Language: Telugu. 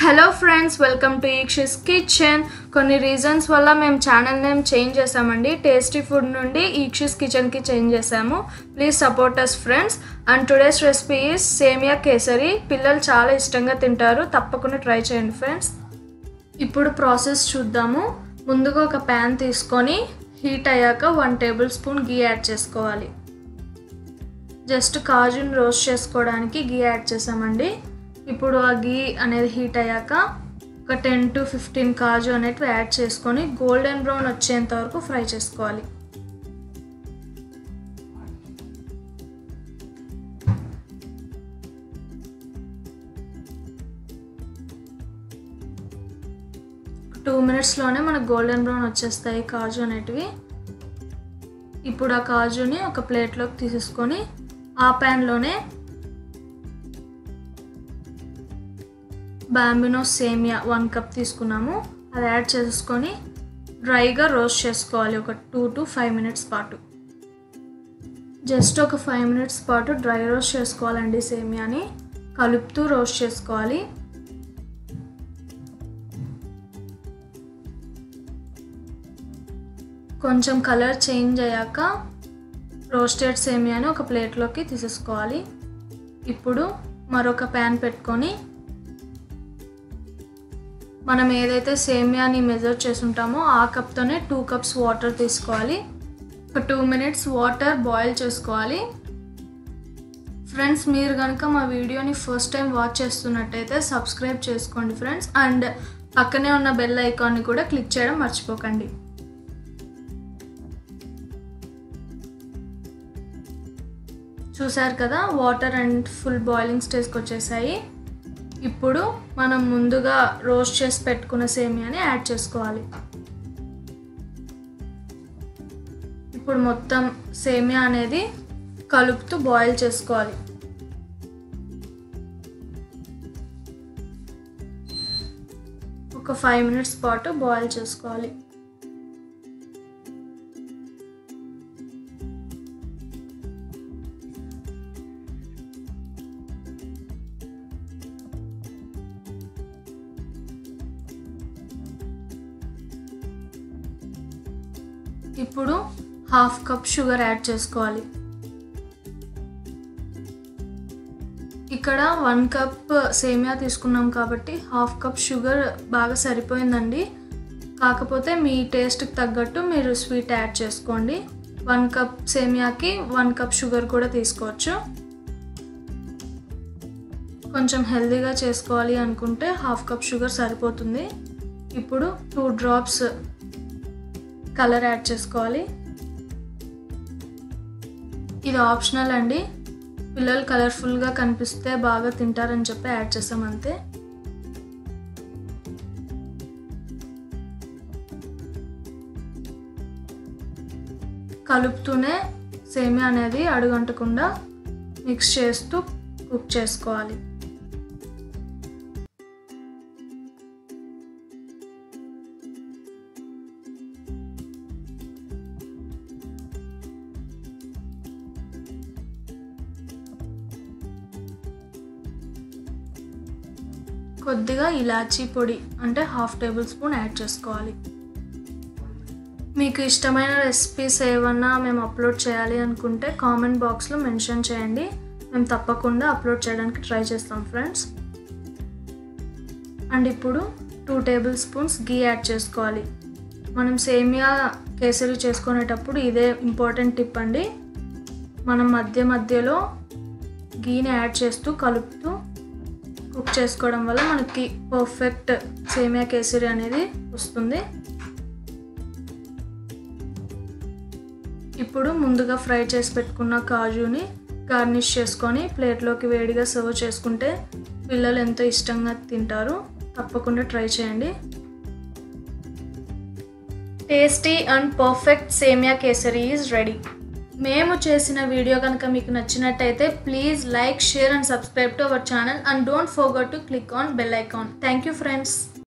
హలో ఫ్రెండ్స్ వెల్కమ్ టు ఈక్షిస్ కిచెన్ కొన్ని రీజన్స్ వల్ల మేము ఛానల్ నేమ్ చేంజ్ చేసామండి టేస్టీ ఫుడ్ నుండి ఈక్షిస్ కిచెన్కి చేంజ్ చేసాము please support us friends and today's recipe is semiya kesari పిల్లలు చాలా ఇష్టంగా తింటారు తప్పకుండా ట్రై చేయండి ఫ్రెండ్స్ ఇప్పుడు ప్రాసెస్ చూద్దాము ముందుగా ఒక ప్యాన్ తీసుకొని హీట్ అయ్యాక one tablespoon ghee add చేసుకోవాలి జస్ట్ కాజుని రోస్ట్ చేసుకోవడానికి గీ యాడ్ చేసామండి ఇప్పుడు ఆ గీ అనేది హీట్ అయ్యాక ఒక టెన్ టు ఫిఫ్టీన్ కాజు అనేటివి యాడ్ చేసుకొని గోల్డెన్ బ్రౌన్ వచ్చేంత వరకు ఫ్రై చేసుకోవాలి టూ మినిట్స్లోనే మనకు గోల్డెన్ బ్రౌన్ వచ్చేస్తాయి కాజు అనేటివి ఇప్పుడు ఆ కాజుని ఒక ప్లేట్లోకి తీసేసుకొని ఆ ప్యాన్లోనే బాంబినో సేమియా వన్ కప్ తీసుకున్నాము అది యాడ్ చేసుకొని డ్రైగా రోస్ట్ చేసుకోవాలి ఒక టూ టు ఫైవ్ మినిట్స్ పాటు జస్ట్ ఒక ఫైవ్ మినిట్స్ పాటు డ్రై రోస్ట్ చేసుకోవాలండి సేమియాని కలుపుతూ రోస్ట్ చేసుకోవాలి కొంచెం కలర్ చేంజ్ అయ్యాక రోస్టెడ్ సేమియాని ఒక ప్లేట్లోకి తీసేసుకోవాలి ఇప్పుడు మరొక ప్యాన్ పెట్టుకొని మనం ఏదైతే సేమియాని మెజర్ చేసుంటామో ఆ కప్తోనే టూ కప్స్ వాటర్ తీసుకోవాలి ఒక టూ మినిట్స్ వాటర్ బాయిల్ చేసుకోవాలి ఫ్రెండ్స్ మీరు కనుక మా వీడియోని ఫస్ట్ టైం వాచ్ చేస్తున్నట్టయితే సబ్స్క్రైబ్ చేసుకోండి ఫ్రెండ్స్ అండ్ పక్కనే ఉన్న బెల్ ఐకాన్ని కూడా క్లిక్ చేయడం మర్చిపోకండి చూసారు కదా వాటర్ అండ్ ఫుల్ బాయిలింగ్ స్టేజ్కి వచ్చేసాయి ఇప్పుడు మనం ముందుగా రోస్ట్ చేసి పెట్టుకున్న సేమియాని యాడ్ చేసుకోవాలి ఇప్పుడు మొత్తం సేమియా అనేది కలుపుతూ బాయిల్ చేసుకోవాలి ఒక ఫైవ్ మినిట్స్ పాటు బాయిల్ చేసుకోవాలి ఇప్పుడు హాఫ్ కప్ షుగర్ యాడ్ చేసుకోవాలి ఇక్కడ వన్ కప్ సేమియా తీసుకున్నాం కాబట్టి హాఫ్ కప్ షుగర్ బాగా సరిపోయిందండి కాకపోతే మీ టేస్ట్కి తగ్గట్టు మీరు స్వీట్ యాడ్ చేసుకోండి వన్ కప్ సేమియాకి వన్ కప్ షుగర్ కూడా తీసుకోవచ్చు కొంచెం హెల్తీగా చేసుకోవాలి అనుకుంటే హాఫ్ కప్ షుగర్ సరిపోతుంది ఇప్పుడు టూ డ్రాప్స్ కలర్ యాడ్ చేసుకోవాలి ఇది ఆప్షనల్ అండి పిల్లలు కలర్ఫుల్గా కనిపిస్తే బాగా తింటారని చెప్పి యాడ్ చేసాం అంతే కలుపుతూనే సేమియా అనేది అడుగంటకుండా మిక్స్ చేస్తూ కుక్ చేసుకోవాలి కొద్దిగా ఇలాచీ పొడి అంటే హాఫ్ టేబుల్ స్పూన్ యాడ్ చేసుకోవాలి మీకు ఇష్టమైన రెసిపీస్ ఏమన్నా మేము అప్లోడ్ చేయాలి అనుకుంటే కామెంట్ బాక్స్లో మెన్షన్ చేయండి మేము తప్పకుండా అప్లోడ్ చేయడానికి ట్రై చేస్తాం ఫ్రెండ్స్ అండ్ ఇప్పుడు two tablespoons ghee add చేసుకోవాలి మనం సేమియా కేసరి చేసుకునేటప్పుడు ఇదే ఇంపార్టెంట్ టిప్ అండి మనం మధ్య మధ్యలో గీని యాడ్ చేస్తూ కలుపుతూ కుక్ చేసుకోవడం వల్ల మనకి పర్ఫెక్ట్ సేమియా కేసరి అనేది వస్తుంది ఇప్పుడు ముందుగా ఫ్రై చేసి పెట్టుకున్న కాజుని గార్నిష్ చేసుకొని ప్లేట్లోకి వేడిగా సర్వ్ చేసుకుంటే పిల్లలు ఎంతో ఇష్టంగా తింటారు తప్పకుండా ట్రై చేయండి టేస్టీ అండ్ పర్ఫెక్ట్ సేమియా కేసరి ఈజ్ రెడీ మేము చేసిన వీడియో కనుక మీకు నచ్చినట్టయితే please like share and subscribe to our channel and don't forget to click on bell icon thank you friends